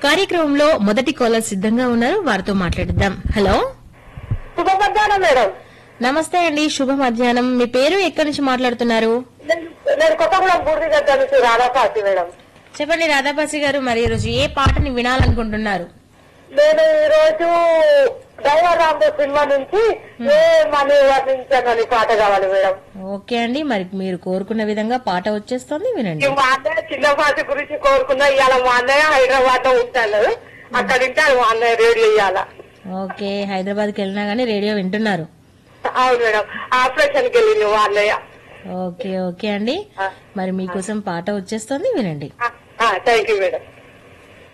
కార్యక్రమంలో మొదటి కాలర్ సిద్ధంగా ఉన్నారు వారితో మాట్లాడిద్దాం హలో శుభ మధ్యాహ్నం మేడం నమస్తే అండి శుభ మధ్యాహ్నం మీ పేరు ఎక్కడి నుంచి మాట్లాడుతున్నారు నేను- నేను కొత్తగూడెం బూర్ది దగ్గర నుంచి రాధాపాటి మేడం చెప్పండి రాధాపాసి గారు మరి ఈరోజు ఏ పాటని వినాలనుకుంటున్నారు నేను ఈ రోజు డ్రైవర్ రాంబో సినిమా నుంచి ఏ మనీ వర్ణించానని పాట కావాలి మేడం ఓకే అండి మరి మీరు కోరుకున్న విధంగా పాట వచ్చేస్తుంది ఈ వినండి మా అన్నయ్య చిన్నపాటి గురించి కోరుకున్నా ఇవాళ మా అన్నయ్య హైదరాబాద్ లో ఉంటాను అక్కడ ఉంటాడు మా అన్నయ్య రేడియో ఇవాళ ఓకే హైదరాబాద్ కి వెళ్ళినా గానీ రేడియో వింటున్నారు అవును మేడం ఆపరేషన్ కి వెళ్ళింది మా అన్నయ్య ఓకే ఓకే అండి మరి మీకోసం పాట వచ్చేస్తుంది వినండి థ్యాంక్ యూ మేడం